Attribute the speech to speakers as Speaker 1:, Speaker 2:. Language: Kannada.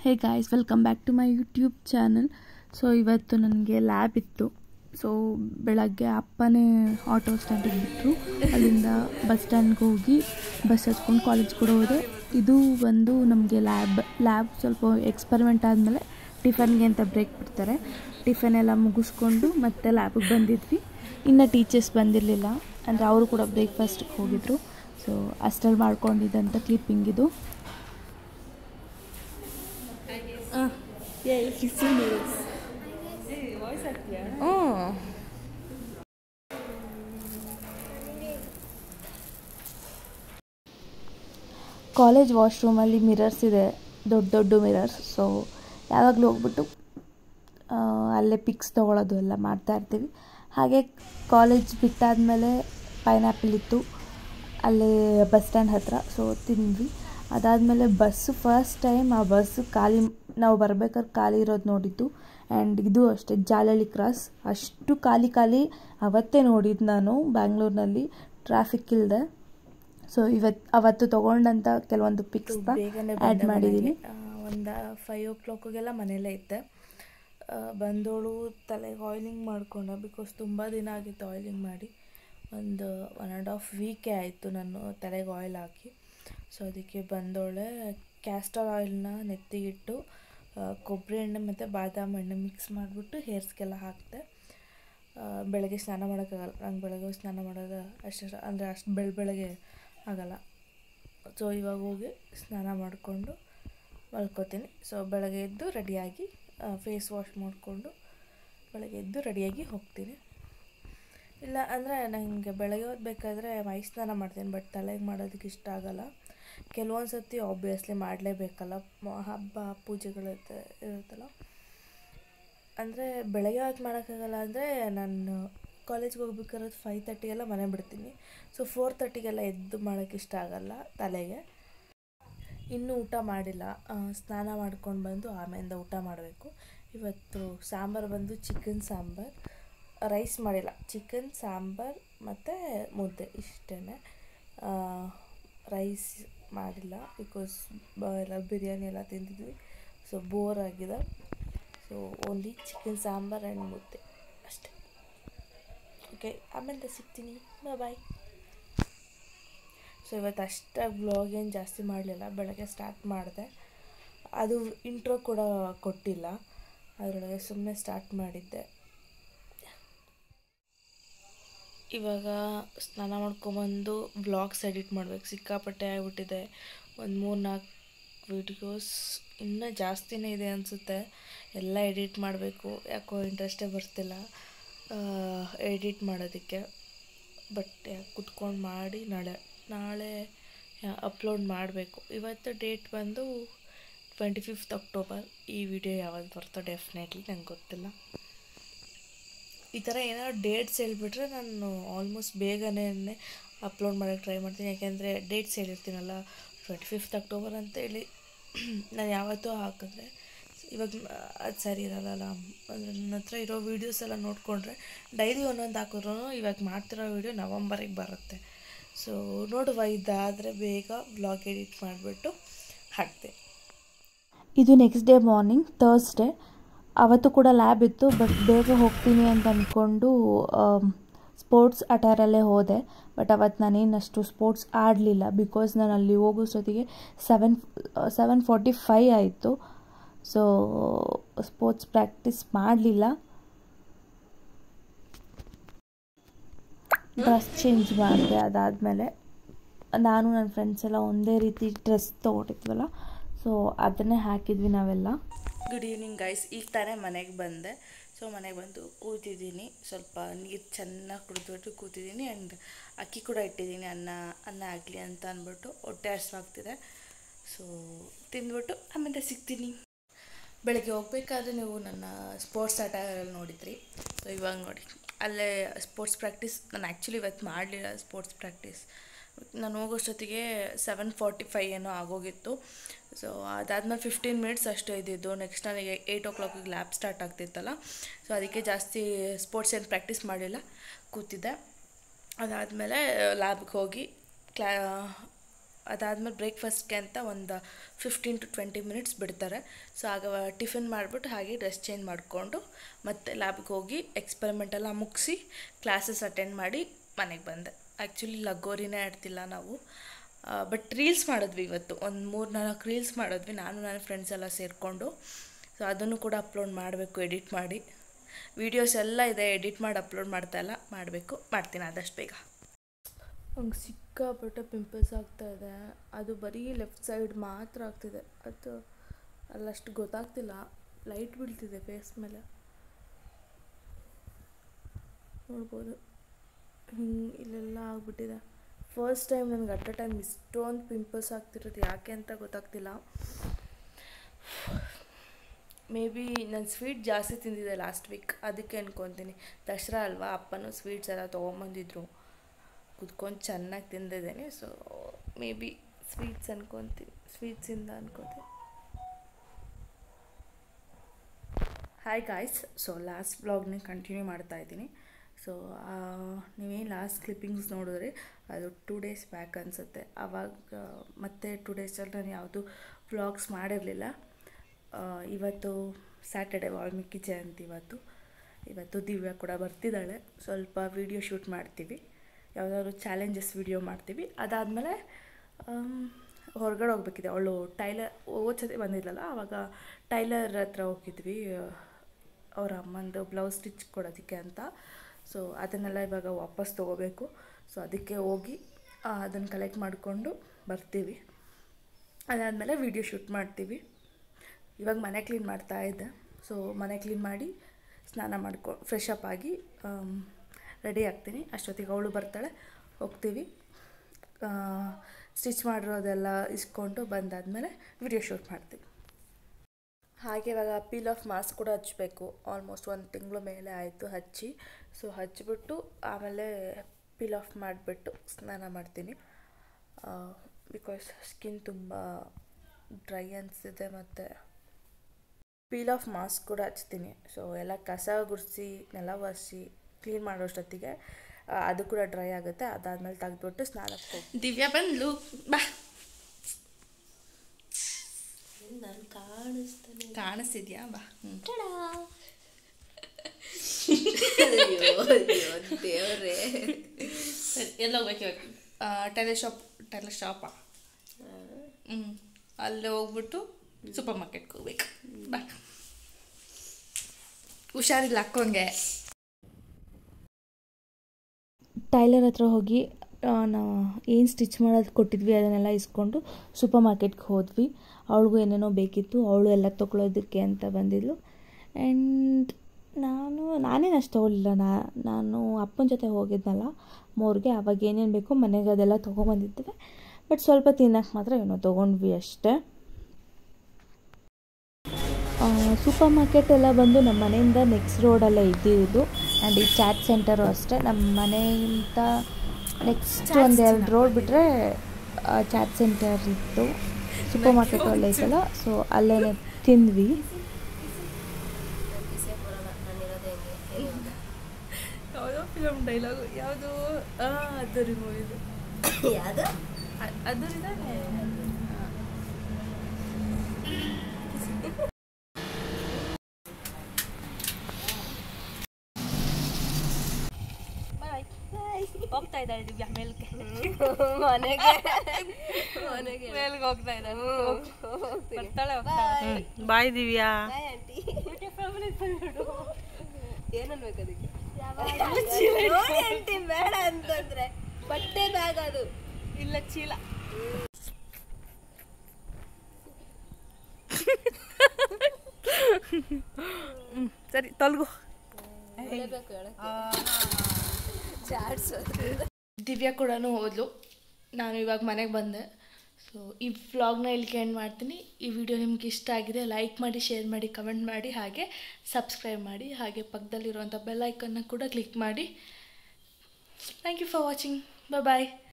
Speaker 1: hey guys welcome back to my YouTube channel so ಇವತ್ತು ನನಗೆ ಲ್ಯಾಬ್ ಇತ್ತು ಸೊ ಬೆಳಗ್ಗೆ ಅಪ್ಪನೇ ಆಟೋ ಸ್ಟ್ಯಾಂಡಿಗೆ ಬಿಟ್ಟರು ಅಲ್ಲಿಂದ ಬಸ್ ಸ್ಟ್ಯಾಂಡ್ಗೆ ಹೋಗಿ ಬಸ್ ಹತ್ಕೊಂಡು ಕಾಲೇಜ್ ಕೂಡ ಹೋದೆ ಇದು ಒಂದು ನಮಗೆ ಲ್ಯಾಬ್ ಲ್ಯಾಬ್ ಸ್ವಲ್ಪ ಎಕ್ಸ್ಪರಿಮೆಂಟ್ ಆದಮೇಲೆ ಟಿಫನ್ಗೆ ಅಂತ ಬ್ರೇಕ್ ಬಿಡ್ತಾರೆ ಟಿಫನ್ ಎಲ್ಲ ಮುಗಿಸ್ಕೊಂಡು ಮತ್ತೆ ಲ್ಯಾಬಿಗೆ ಬಂದಿದ್ವಿ ಇನ್ನು ಟೀಚರ್ಸ್ ಬಂದಿರಲಿಲ್ಲ ಅಂದರೆ ಅವರು ಕೂಡ ಬ್ರೇಕ್ಫಾಸ್ಟ್ಗೆ ಹೋಗಿದ್ರು ಸೊ ಅಷ್ಟರಲ್ಲಿ ಮಾಡ್ಕೊಂಡಿದ್ದಂಥ ಕ್ಲಿಪ್ಪಿಂಗ್ ಇದು ಕಾಲೇಜ್ ವಾಶ್ರೂಮಲ್ಲಿ ಮಿರರ್ಸ್ ಇದೆ ದೊಡ್ಡ ದೊಡ್ಡ ಮಿರರ್ಸ್ ಸೊ ಯಾವಾಗಲೂ ಹೋಗ್ಬಿಟ್ಟು ಆ, ಅಲ್ಲೇ ಪಿಕ್ಸ್ ತೊಗೊಳೋದು ಎಲ್ಲ ಮಾಡ್ತಾ ಇರ್ತೀವಿ ಹಾಗೆ ಕಾಲೇಜ್ ಬಿಟ್ಟಾದಮೇಲೆ ಪೈನಾಪಲ್ ಇತ್ತು ಅಲ್ಲೇ ಬಸ್ ಸ್ಟ್ಯಾಂಡ್ ಹತ್ರ ಸೊ ತಿಂದ್ವಿ ಅದಾದಮೇಲೆ ಬಸ್ಸು ಫಸ್ಟ್ ಟೈಮ್ ಆ ಬಸ್ಸು ಖಾಲಿ ನಾವು ಬರ್ಬೇಕಾದ್ರೆ ಖಾಲಿ ಇರೋದು ನೋಡಿದ್ದು ಆ್ಯಂಡ್ ಇದು ಅಷ್ಟೇ ಜಾಲಹಳ್ಳಿ ಕ್ರಾಸ್ ಅಷ್ಟು ಖಾಲಿ ಖಾಲಿ ಅವತ್ತೇ ನೋಡಿದ್ದು ನಾನು ಬ್ಯಾಂಗ್ಳೂರಿನಲ್ಲಿ ಟ್ರಾಫಿಕ್ ಇಲ್ಲದೆ ಸೊ ಇವತ್ತು ಅವತ್ತು ತೊಗೊಂಡಂಥ ಕೆಲವೊಂದು ಪಿಕ್ಸ್ನ
Speaker 2: ಬೇಗನೆ
Speaker 1: ಆ್ಯಡ್ ಮಾಡಿದ್ದೀನಿ
Speaker 2: ಒಂದು ಫೈವ್ ಓ ಕ್ಲಾಕಿಗೆಲ್ಲ ಮನೇಲೇ ಇದ್ದೆ ಆ, ಬಂದೋಳು ತಲೆಗೆ ಆಯಿಲಿಂಗ್ ಮಾಡ್ಕೊಂಡೆ ಬಿಕಾಸ್ ತುಂಬ ದಿನ ಆಗಿತ್ತು ಆಯಿಲಿಂಗ್ ಮಾಡಿ ಒಂದು ಒನ್ ಆ್ಯಂಡ್ ಹಾಫ್ ವೀಕೇ ಆಯಿತು ನಾನು ತಲೆಗೆ ಆಯಿಲ್ ಹಾಕಿ ಸೊ ಅದಕ್ಕೆ ಬಂದೋಳೆ ಕ್ಯಾಸ್ಟರ್ ಆಯಿಲ್ನ ನೆತ್ತಿಗಿಟ್ಟು ಆ, ಕೊಬ್ಬರಿ ಎಣ್ಣೆ ಮತ್ತು ಬಾದಾಮ್ ಎಣ್ಣೆ ಮಿಕ್ಸ್ ಮಾಡಿಬಿಟ್ಟು ಹೇರ್ಸ್ಗೆಲ್ಲ ಹಾಕಿದೆ ಬೆಳಗ್ಗೆ ಸ್ನಾನ ಮಾಡೋಕ್ಕಾಗಲ್ಲ ನಂಗೆ ಬೆಳಗ್ಗೆ ಸ್ನಾನ ಮಾಡೋದು ಅಷ್ಟು ಅಂದರೆ ಅಷ್ಟು ಬೆಳ ಬೆಳಗ್ಗೆ ಆಗಲ್ಲ ಸೊ ಇವಾಗ ಹೋಗಿ ಸ್ನಾನ ಮಾಡಿಕೊಂಡು ಮಲ್ಕೋತೀನಿ ಸೊ ಬೆಳಗ್ಗೆ ಎದ್ದು ರೆಡಿಯಾಗಿ ಫೇಸ್ ವಾಶ್ ಮಾಡಿಕೊಂಡು ಬೆಳಗ್ಗೆ ಎದ್ದು ರೆಡಿಯಾಗಿ ಹೋಗ್ತೀನಿ ಇಲ್ಲ ಅಂದರೆ ನನಗೆ ಬೆಳಗ್ಗೆ ಹೊತ್ತು ಬೇಕಾದರೆ ಮೈ ಸ್ನಾನ ಮಾಡ್ತೀನಿ ಬಟ್ ತಲೆಗೆ ಮಾಡೋದಕ್ಕೆ ಇಷ್ಟ ಆಗಲ್ಲ ಕೆಲವೊಂದು ಸತಿ ಆಬ್ವಿಯಸ್ಲಿ ಮಾಡಲೇಬೇಕಲ್ಲ ಮ- ಹಬ್ಬ ಪೂಜೆಗಳಿರುತ್ತೆ ಇರುತ್ತಲ್ಲ ಅಂದರೆ ಬೆಳಗ್ಗೆ ಹೊತ್ತು ಮಾಡೋಕ್ಕಾಗಲ್ಲ ಅಂದರೆ ನಾನು ಕಾಲೇಜ್ಗೆ ಹೋಗ್ಬೇಕಾದ್ರೆ ಫೈವ್ ತರ್ಟಿಗೆಲ್ಲ ಮನೆ ಬಿಡ್ತೀನಿ ಸೊ ಫೋರ್ ತರ್ಟಿಗೆಲ್ಲ ಎದ್ದು ಮಾಡೋಕ್ಕೆ ಇಷ್ಟ ಆಗಲ್ಲ ತಲೆಗೆ ಇನ್ನೂ ಊಟ ಮಾಡಿಲ್ಲ ಆ, ಸ್ನಾನ ಮಾಡ್ಕೊಂಡು ಬಂದು ಆಮೇಲಿಂದ ಊಟ ಮಾಡಬೇಕು ಇವತ್ತು ಸಾಂಬಾರು ಬಂದು ಚಿಕನ್ ಸಾಂಬಾರು ರೈಸ್ ಮಾಡಿಲ್ಲ ಚಿಕನ್ ಸಾಂಬಾರು ಮತ್ತು ಮುದ್ದೆ ಇಷ್ಟೇ ರೈಸ್ ಮಾಡಿಲ್ಲ ಬಿಕಾಸ್ ಎಲ್ಲ ಬಿರಿಯಾನಿ ಎಲ್ಲ ತಿಂದಿದ್ವಿ ಸೊ ಬೋರ್ ಆಗಿದೆ so only chicken sambar and ಮುದ್ದೆ ಅಷ್ಟೇ ಓಕೆ ಆಮೇಲೆ ಸಿಗ್ತೀನಿ ಬಾಯ್ ಸೊ ಇವತ್ತು ಅಷ್ಟಾಗಿ ಬ್ಲಾಗ್ ಏನು ಜಾಸ್ತಿ ಮಾಡಲಿಲ್ಲ ಬೆಳಗ್ಗೆ ಸ್ಟಾರ್ಟ್ ಮಾಡಿದೆ ಅದು ಇಂಟ್ರೋ ಕೂಡ ಕೊಟ್ಟಿಲ್ಲ ಅದರೊಳಗೆ ಸುಮ್ಮನೆ ಸ್ಟಾರ್ಟ್ ಮಾಡಿದ್ದೆ ಇವಾಗ ಸ್ನಾನ ಮಾಡ್ಕೊಂಬಂದು ಬ್ಲಾಗ್ಸ್ ಎಡಿಟ್ ಮಾಡ್ಬೇಕು ಸಿಕ್ಕಾಪಟ್ಟೆ ಆಗಿಬಿಟ್ಟಿದೆ ಒಂದು ಮೂರು ನಾಲ್ಕು ವಿಡಿಯೋಸ್ ಇನ್ನೂ ಜಾಸ್ತಿನೇ ಇದೆ ಅನಿಸುತ್ತೆ ಎಲ್ಲ ಎಡಿಟ್ ಮಾಡಬೇಕು ಯಾಕೋ ಇಂಟ್ರೆಸ್ಟೇ ಬರ್ತಿಲ್ಲ ಎಡಿಟ್ ಮಾಡೋದಕ್ಕೆ ಬಟ್ ಕುತ್ಕೊಂಡು ಮಾಡಿ ನಾಳೆ ನಾಳೆ ಅಪ್ಲೋಡ್ ಮಾಡಬೇಕು ಇವತ್ತು ಡೇಟ್ ಬಂದು ಟ್ವೆಂಟಿ ಫಿಫ್ತ್ ಅಕ್ಟೋಬರ್ ಈ ವಿಡಿಯೋ ಯಾವಾಗ ಬರ್ತೋ ಡೆಫಿನೆಟ್ಲಿ ನಂಗೆ ಗೊತ್ತಿಲ್ಲ ಈ ಥರ ಏನಾದ್ರು ಡೇಟ್ಸ್ ಹೇಳ್ಬಿಟ್ರೆ ನಾನು ಆಲ್ಮೋಸ್ಟ್ ಬೇಗನೆ ಅಪ್ಲೋಡ್ ಮಾಡೋಕ್ಕೆ ಟ್ರೈ ಮಾಡ್ತೀನಿ ಯಾಕೆಂದರೆ ಡೇಟ್ಸ್ ಹೇಳಿರ್ತೀನಲ್ಲ ಟ್ವೆಂಟಿ ಫಿಫ್ತ್ ಅಕ್ಟೋಬರ್ ಅಂತೇಳಿ ನಾನು ಯಾವತ್ತೂ ಹಾಕಿದ್ರೆ ಇವಾಗ ಅದು ಸರಿ ಇರಲ್ಲ ಅಂದರೆ ನನ್ನ ಹತ್ರ ಇರೋ ವೀಡಿಯೋಸ್ ಎಲ್ಲ ನೋಡಿಕೊಂಡ್ರೆ ಡೈಲಿ ಒಂದೊಂದು ಹಾಕಿದ್ರು ಇವಾಗ ಮಾಡ್ತಿರೋ ವೀಡಿಯೋ ನವಂಬರಿಗೆ ಬರುತ್ತೆ ಸೊ ನೋಡುವ ಇದಾದರೆ ಬೇಗ ವ್ಲಾಗ್ ಎಡಿಟ್ ಮಾಡಿಬಿಟ್ಟು ಹಾಕ್ತೆ
Speaker 1: ಇದು ನೆಕ್ಸ್ಟ್ ಡೇ ಮಾರ್ನಿಂಗ್ ಥರ್ಸ್ಡೇ ಅವತ್ತು ಕೂಡ ಲ್ಯಾಬ್ ಇತ್ತು ಬಟ್ ಬೇಗ ಹೋಗ್ತೀನಿ ಅಂತ ಅಂದ್ಕೊಂಡು ಸ್ಪೋರ್ಟ್ಸ್ ಅಟೈರಲ್ಲೇ ಹೋದೆ ಬಟ್ ಅವತ್ತು ನಾನೇನು ಅಷ್ಟು ಸ್ಪೋರ್ಟ್ಸ್ ಆಡಲಿಲ್ಲ ಬಿಕಾಸ್ ನಾನು ಅಲ್ಲಿ ಹೋಗೋಷ್ಟೊತ್ತಿಗೆ ಸೆವೆನ್ ಸೆವೆನ್ ಫಾರ್ಟಿ ಫೈ ಆಯಿತು ಸೊ ಸ್ಪೋರ್ಟ್ಸ್ ಪ್ರಾಕ್ಟೀಸ್ ಮಾಡಲಿಲ್ಲ ಡ್ರೆಸ್ ಚೇಂಜ್ ಮಾಡಿದೆ ಅದಾದಮೇಲೆ ನಾನು ನನ್ನ ಫ್ರೆಂಡ್ಸ್ ಎಲ್ಲ ಒಂದೇ ರೀತಿ ಡ್ರೆಸ್ ತೊಗೊಂಡಿದ್ವಲ್ಲ ಸೊ ಅದನ್ನೇ ಹಾಕಿದ್ವಿ ನಾವೆಲ್ಲ
Speaker 2: ಗುಡ್ ಈವ್ನಿಂಗ್ ಗೈಸ್ ಈಗ ತಾನೇ ಮನೆಗೆ ಬಂದೆ ಸೊ ಮನೆಗೆ ಬಂದು ಕೂತಿದ್ದೀನಿ ಸ್ವಲ್ಪ ನೀರು ಚೆನ್ನಾಗಿ ಕುಡಿದ್ಬಿಟ್ಟು ಕೂತಿದ್ದೀನಿ ಆ್ಯಂಡ್ ಅಕ್ಕಿ ಕೂಡ ಇಟ್ಟಿದ್ದೀನಿ ಅನ್ನ ಅನ್ನ ಆಗಲಿ ಅಂತ ಅಂದ್ಬಿಟ್ಟು ಹೊಟ್ಟೆ ಹಸ್ವಾಗ್ತಿದೆ ಸೊ ತಿಂದ್ಬಿಟ್ಟು ಆಮೇಲೆ ಸಿಗ್ತೀನಿ ಬೆಳಗ್ಗೆ ಹೋಗ್ಬೇಕಾದ್ರೆ ನೀವು ನನ್ನ ಸ್ಪೋರ್ಟ್ಸ್ ಆಟಗಳಲ್ಲಿ ನೋಡಿದ್ರಿ ಸೊ ಇವಾಗ ನೋಡಿ ಅಲ್ಲೇ ಸ್ಪೋರ್ಟ್ಸ್ ಪ್ರಾಕ್ಟೀಸ್ ನಾನು ಆ್ಯಕ್ಚುಲಿ ಇವತ್ತು ಮಾಡಲಿಲ್ಲ ಸ್ಪೋರ್ಟ್ಸ್ ಪ್ರಾಕ್ಟೀಸ್ ನಾನು ಹೋಗೋಷ್ಟೊತ್ತಿಗೆ ಸೆವೆನ್ ಫಾರ್ಟಿ ಫೈ ಏನೋ ಆಗೋಗಿತ್ತು ಸೊ ಅದಾದ್ಮೇಲೆ ಫಿಫ್ಟೀನ್ ಮಿನಿಟ್ಸ್ ಅಷ್ಟು ಇದ್ದಿದ್ದು ನೆಕ್ಸ್ಟ್ ನನಗೆ ಏಯ್ಟ್ ಓ ಕ್ಲಾಕಿಗೆ ಲ್ಯಾಬ್ ಸ್ಟಾರ್ಟ್ ಆಗ್ತಿತ್ತಲ್ಲ ಸೊ ಅದಕ್ಕೆ ಜಾಸ್ತಿ ಸ್ಪೋರ್ಟ್ಸ್ ಏನು ಪ್ರಾಕ್ಟೀಸ್ ಮಾಡಲಿಲ್ಲ ಕೂತಿದ್ದೆ ಅದಾದಮೇಲೆ ಲ್ಯಾಬ್ಗೆ ಹೋಗಿ ಕ್ಲಾ ಅದಾದಮೇಲೆ ಬ್ರೇಕ್ಫಾಸ್ಟ್ಗೆ ಅಂತ ಒಂದು ಫಿಫ್ಟೀನ್ ಟು ಟ್ವೆಂಟಿ ಮಿನಿಟ್ಸ್ ಬಿಡ್ತಾರೆ ಸೊ ಆಗ ಟಿಫಿನ್ ಮಾಡಿಬಿಟ್ಟು ಹಾಗೆ ಡ್ರೆಸ್ ಚೇಂಜ್ ಮಾಡಿಕೊಂಡು ಮತ್ತೆ ಲ್ಯಾಬ್ಗೆ ಹೋಗಿ ಎಕ್ಸ್ಪೆರಿಮೆಂಟ್ ಎಲ್ಲ ಮುಗಿಸಿ ಕ್ಲಾಸಸ್ ಅಟೆಂಡ್ ಮಾಡಿ ಮನೆಗೆ ಬಂದೆ ಆ್ಯಕ್ಚುಲಿ ಲಗೋರಿನೇ ಆಡ್ತಿಲ್ಲ ನಾವು ಬಟ್ ರೀಲ್ಸ್ ಮಾಡಿದ್ವಿ ಇವತ್ತು ಒಂದು ಮೂರು ನಾಲ್ಕು ರೀಲ್ಸ್ ಮಾಡಿದ್ವಿ ನಾನು ನನ್ನ ಫ್ರೆಂಡ್ಸ್ ಎಲ್ಲ ಸೇರಿಕೊಂಡು ಸೊ ಅದನ್ನು ಕೂಡ ಅಪ್ಲೋಡ್ ಮಾಡಬೇಕು ಎಡಿಟ್ ಮಾಡಿ ವೀಡಿಯೋಸ್ ಎಲ್ಲ ಇದೆ ಎಡಿಟ್ ಮಾಡಿ ಅಪ್ಲೋಡ್ ಮಾಡ್ತಾ ಇಲ್ಲ ಮಾಡಬೇಕು ಮಾಡ್ತೀನಿ ಆದಷ್ಟು ಬೇಗ ಹಂಗೆ ಸಿಕ್ಕಾಪಟ್ಟೆ ಪಿಂಪಲ್ಸ್ ಆಗ್ತಾ ಇದೆ ಅದು ಬರೀ ಲೆಫ್ಟ್ ಸೈಡ್ ಮಾತ್ರ ಆಗ್ತಿದೆ ಅದು ಅಲ್ಲಷ್ಟು ಗೊತ್ತಾಗ್ತಿಲ್ಲ ಲೈಟ್ ಬೀಳ್ತಿದೆ ಫೇಸ್ ಮೇಲೆ ನೋಡ್ಬೋದು ಹಿಂಗೆ ಇಲ್ಲೆಲ್ಲ ಆಗ್ಬಿಟ್ಟಿದೆ ಫಸ್ಟ್ ಟೈಮ್ ನನಗೆ ಅಟ್ ಅ ಟೈಮ್ ಇಷ್ಟೊಂದು ಪಿಂಪಲ್ಸ್ ಆಗ್ತಿರೋದು ಯಾಕೆ ಅಂತ ಗೊತ್ತಾಗ್ತಿಲ್ಲ ಮೇ ಬಿ ನಾನು ಸ್ವೀಟ್ ಜಾಸ್ತಿ ತಿಂದಿದ್ದೆ ಲಾಸ್ಟ್ ವೀಕ್ ಅದಕ್ಕೆ ಅನ್ಕೊತೀನಿ ದಸರಾ ಅಲ್ವಾ ಅಪ್ಪನೂ ಸ್ವೀಟ್ಸ್ ಎಲ್ಲ ತೊಗೊಂಬಂದಿದ್ರು ಕುತ್ಕೊಂಡು ಚೆನ್ನಾಗಿ ತಿಂದಿದ್ದೇನೆ ಸೊ ಮೇ ಬಿ ಸ್ವೀಟ್ಸ್ ಅನ್ಕೊತೀನಿ ಸ್ವೀಟ್ಸಿಂದ ಅನ್ಕೋತೀನಿ ಹಾಯ್ ಗಾಯ್ಸ್ ಸೊ ಲಾಸ್ಟ್ ಬ್ಲಾಗ್ನ ಕಂಟಿನ್ಯೂ ಮಾಡ್ತಾ ಇದ್ದೀನಿ ಸೊ ನೀವೇನು ಲಾಸ್ಟ್ ಕ್ಲಿಪ್ಪಿಂಗ್ಸ್ ನೋಡಿದ್ರೆ ಅದು ಟೂ ಡೇಸ್ ಬ್ಯಾಕ್ ಅನಿಸುತ್ತೆ ಆವಾಗ ಮತ್ತೆ ಟೂ ಡೇಸಲ್ಲಿ ನಾನು ಯಾವುದು ವ್ಲಾಗ್ಸ್ ಮಾಡಿರಲಿಲ್ಲ ಇವತ್ತು ಸ್ಯಾಟರ್ಡೆ ವಾಲ್ಮೀಕಿ ಜಯಂತಿ ಇವತ್ತು ಇವತ್ತು ದಿವ್ಯಾ ಕೂಡ ಬರ್ತಿದ್ದಾಳೆ ಸ್ವಲ್ಪ ವೀಡಿಯೋ ಶೂಟ್ ಮಾಡ್ತೀವಿ ಯಾವುದಾದ್ರು ಚಾಲೆಂಜಸ್ ವೀಡಿಯೋ ಮಾಡ್ತೀವಿ ಅದಾದಮೇಲೆ ಹೊರಗಡೆ ಹೋಗ್ಬೇಕಿದೆ ಅವಳು ಟೈಲರ್ ಓದ್ಸತಿ ಬಂದಿದ್ಲಲ್ಲ ಆವಾಗ ಟೈಲರ್ ಹತ್ರ ಹೋಗಿದ್ವಿ ಅವ್ರ ಅಮ್ಮಂದು ಬ್ಲೌಸ್ ಸ್ಟಿಚ್ ಕೊಡೋದಕ್ಕೆ ಅಂತ ಸೊ ಅದನ್ನೆಲ್ಲ ಇವಾಗ ವಾಪಸ್ ತೊಗೋಬೇಕು ಸೊ ಅದಕ್ಕೆ ಹೋಗಿ ಅದನ್ನು ಕಲೆಕ್ಟ್ ಮಾಡಿಕೊಂಡು ಬರ್ತೀವಿ ಅದಾದಮೇಲೆ ವೀಡಿಯೋ ಶೂಟ್ ಮಾಡ್ತೀವಿ ಇವಾಗ ಮನೆ ಕ್ಲೀನ್ ಮಾಡ್ತಾ ಇದ್ದೆ ಸೊ ಮನೆ ಕ್ಲೀನ್ ಮಾಡಿ ಸ್ನಾನ ಮಾಡ್ಕೊ ಫ್ರೆಶ್ ಅಪ್ ಆಗಿ ರೆಡಿ ಆಗ್ತೀನಿ ಅಷ್ಟೊತ್ತಿಗೆ ಅವಳು ಬರ್ತಾಳೆ ಹೋಗ್ತೀವಿ ಸ್ಟಿಚ್ ಮಾಡಿರೋದೆಲ್ಲ ಇಸ್ಕೊಂಡು ಬಂದಾದಮೇಲೆ ವಿಡಿಯೋ ಶೂಟ್ ಮಾಡ್ತೀವಿ ಹಾಗೆ ಇವಾಗ ಪೀಲ್ ಆಫ್ ಮಾಸ್ಕ್ ಕೂಡ ಹಚ್ಚಬೇಕು ಆಲ್ಮೋಸ್ಟ್ ಒಂದು ತಿಂಗಳು ಮೇಲೆ ಆಯಿತು ಹಚ್ಚಿ ಸೊ ಹಚ್ಚಿಬಿಟ್ಟು ಆಮೇಲೆ ಪೀಲ್ ಆಫ್ ಮಾಡಿಬಿಟ್ಟು ಸ್ನಾನ ಮಾಡ್ತೀನಿ ಬಿಕಾಸ್ ಸ್ಕಿನ್ ತುಂಬ ಡ್ರೈ ಅನಿಸ್ತಿದೆ ಮತ್ತು ಪೀಲ್ ಆಫ್ ಮಾಸ್ಕ್ ಕೂಡ ಹಚ್ತೀನಿ ಸೊ ಎಲ್ಲ ಕಸ ಗುಡಿಸಿ ನೆಲ ಒರೆಸಿ ಕ್ಲೀನ್ ಮಾಡೋಷ್ಟೊತ್ತಿಗೆ ಅದು ಕೂಡ ಡ್ರೈ ಆಗುತ್ತೆ ಅದಾದ್ಮೇಲೆ ತೆಗೆದ್ಬಿಟ್ಟು ಸ್ನಾನಕ್ಕೆ ಹೋಗಿ ದಿವ್ಯಾ ಬಂದ್ಲು ಬಾ
Speaker 3: ನಾನು ಕಾಣಿಸ್ತಾನೆ
Speaker 2: ಕಾಣಿಸ್ತಿದ್ಯಾ ಬಾ ಹ್ಞೂ
Speaker 3: ಅಯ್ಯೋ ಅಯ್ಯೋ ದೇವ್ರೇ
Speaker 2: ಸರಿ ಎಲ್ಲ ಹೋಗ್ಬೇಕು ಇವಾಗ ಟೈಲರ್ ಶಾಪ್ ಟೈಲರ್ ಶಾಪಾ ಹ್ಞೂ ಅಲ್ಲಿ ಹೋಗ್ಬಿಟ್ಟು ಸೂಪರ್ ಮಾರ್ಕೆಟ್ಗೆ ಹೋಗ್ಬೇಕು ಬಾ ಹುಷಾರಿಲ್ಲ ಅಕ್ಕೊಂಗೆ
Speaker 1: ಟೈಲರ್ ಹತ್ರ ಹೋಗಿ ನಾವು ಏನು ಸ್ಟಿಚ್ ಮಾಡೋದು ಕೊಟ್ಟಿದ್ವಿ ಅದನ್ನೆಲ್ಲ ಇಸ್ಕೊಂಡು ಸೂಪರ್ ಮಾರ್ಕೆಟ್ಗೆ ಹೋದ್ವಿ ಅವಳಿಗೂ ಏನೇನೋ ಬೇಕಿತ್ತು ಅವಳು ಎಲ್ಲ ತೊಗೊಳೋದಕ್ಕೆ ಅಂತ ಬಂದಿದ್ಲು ಆ್ಯಂಡ್ ನಾನು ನಾನೇನು ಅಷ್ಟು ತೊಗೊಳ್ಳಿಲ್ಲ ನಾ ನಾನು ಅಪ್ಪನ ಜೊತೆ ಹೋಗಿದ್ನಲ್ಲ ಮೋರ್ಗೆ ಅವಾಗ ಏನೇನು ಬೇಕೋ ಮನೆಗೆ ಅದೆಲ್ಲ ತೊಗೊಬಂದಿದ್ದೆ ಬಟ್ ಸ್ವಲ್ಪ ತಿನ್ನಕ್ಕೆ ಮಾತ್ರ ಏನೋ ತೊಗೊಂಡ್ವಿ ಅಷ್ಟೇ ಸೂಪರ್ ಮಾರ್ಕೆಟ್ ಎಲ್ಲ ಬಂದು ನಮ್ಮ ಮನೆಯಿಂದ ನೆಕ್ಸ್ಟ್ ರೋಡಲ್ಲೇ ಇದ್ದಿದ್ದು ಆ್ಯಂಡ್ ಈ ಚಾಟ್ ಸೆಂಟರು ಅಷ್ಟೇ ನಮ್ಮ ಮನೆಯಿಂದ ನೆಕ್ಸ್ಟ್ ಒಂದು ಎರಡು ರೋಡ್ ಬಿಟ್ಟರೆ ಚಾಟ್ ಸೆಂಟರ್ ಇತ್ತು ಸೂಪರ್ ಮಾರ್ಕೆಟ್ ಒಳ್ಳೆ ಐತಲ್ಲ ಸೊ ಅಲ್ಲೇ ತಿಂದ್ವಿ
Speaker 2: ಯಾವುದೋ ಫಿಲಮ್ ಡೈಲಾಗು ಯಾವುದೋ ಅದು ಮೂವಿದು
Speaker 3: ಯಾವುದು
Speaker 2: ಅದು ಇದಾನೆ ಹೋಗ್ತಾ ಇದ್ದಾಳೆ ದಿವ್ಯಾ ಮೇಲ್ಗೆ
Speaker 3: ಮನೆಗೆ ಮನೆಗೆ
Speaker 2: ಮೇಲ್ಗೆ ಹೋಗ್ತಾ ಇದ್ದಾಳೆ ಬರ್ತಾಳೆ ಹೋಗ್ತಾಳೆ ಬಾಯ್ ದಿವ್ಯಾ
Speaker 3: ಹಾಯ್ ಆಂಟಿ ಏನನ್ಬೇಕು ಅದಕ್ಕೆ ನೋಡಿ ಆಂಟಿ ಬೇಡ ಅಂತಂದ್ರೆ ಬಟ್ಟೆ ಬ್ಯಾಗ್ ಅದು
Speaker 2: ಇಲ್ಲ ಚೀಲ ಹ್ಮ್, ಸರಿ ತೊಲ್ಗು
Speaker 3: ಹೇಳಬೇಕು ಹೇಳಕ್ಕೆ ಚಾಟ್ಸ್
Speaker 2: ದಿವ್ಯಾ ಕೂಡ ಹೋದ್ಲು ನಾನು ಇವಾಗ ಮನೆಗೆ ಬಂದೆ ಸೊ ಈ ವ್ಲಾಗ್ನ ಇಲ್ಲಿಗೆ ಎಂಡ್ ಮಾಡ್ತೀನಿ ಈ ವಿಡಿಯೋ ನಿಮ್ಗೆ ಇಷ್ಟ ಆಗಿದೆ ಲೈಕ್ ಮಾಡಿ ಶೇರ್ ಮಾಡಿ ಕಮೆಂಟ್ ಮಾಡಿ ಹಾಗೆ ಸಬ್ಸ್ಕ್ರೈಬ್ ಮಾಡಿ ಹಾಗೆ ಪಕ್ಕದಲ್ಲಿರುವಂಥ ಬೆಲ್ ಐಕನ್ನ ಕೂಡ ಕ್ಲಿಕ್ ಮಾಡಿ thank you for watching bye